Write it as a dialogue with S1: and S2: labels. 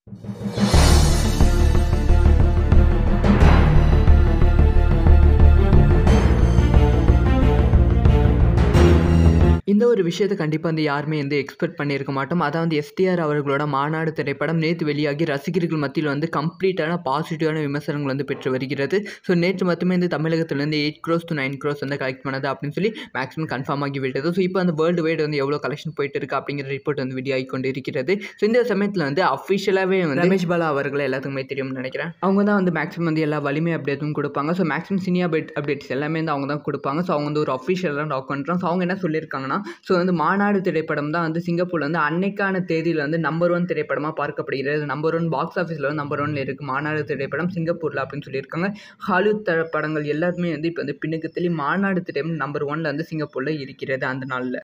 S1: இந்த ஒரு விஷயத்த கண்டிப்பா வந்து யாருமே வந்து எக்ஸ்பெக்ட் பண்ணியிருக்க மாட்டோம். அதான் வந்து எஸ்டிஆர் அவர்களோட மாநாடு திரைப்படம் நேத்து வெளியாகி ரசிகர்கள் மத்தியில வந்து கம்ப்ளீட்டான பாசிட்டிவான விமர்சனங்கள் வந்து பெற்று வருகிறது. ஸோ நேற்று மட்டுமே வந்து தமிழகத்திலேருந்து 8 க்ரோர்ஸ் டூ 9 க்ரோர்ஸ் வந்து கலெக்ட் பண்ணது அப்படின்னு சொல்லி மேக்ஸிமம் கன்ஃபார்ம் ஆகிவிட்டது. ஸோ இப்போ அந்த வேர்ல்டு வைட் வந்து எவ்வளோ கலெக்ஷன் போயிட்டு இருக்கு அப்படிங்கிற ரிப்போர்ட் வந்து வெளியாகி கொண்டு இருக்கிறது. ஸோ இந்த சமயத்தில வந்து அஃபிஷியலாவே வந்து ரமேஷ் பாலா அவர்கள எல்லாத்துக்குமே தெரியும்னு நினைக்கிறேன். அவங்க தான் வந்து மேக்ஸிமம் வந்து எல்லா வலிமை அப்டேட்டும் குடுப்பாங்க. So maximum cine update updates எல்லாமே வந்து அவங்க தான் குடுப்பாங்க. ஸோ அவங்க வந்து ஒரு அஃபிஷியலான டாக்குமெண்ட் தான். ஸோ அவங்க என்ன சொல்லியிருக்காங்கன்னா, ஸோ வந்து மாநாடு திரைப்படம் தான் வந்து சிங்கப்பூர்ல வந்து அன்னைக்கான தேதியில வந்து நம்பர் 1 திரைப்படமா பார்க்கப்படுகிறது. நம்பர் 1 பாக்ஸ் ஆஃபிஸ்ல வந்து நம்பர் 1ல இருக்கு மாநாடு திரைப்படம் சிங்கப்பூர்ல அப்படின்னு சொல்லியிருக்காங்க. ஹாலிவுட் த படங்கள் எல்லாத்துமே வந்து இப்போ வந்து பின்னுக்கு தள்ளி மாநாடு திரைப்படம் நம்பர் 1ல வந்து சிங்கப்பூர்ல இருக்கிறது அந்த நாள்ல.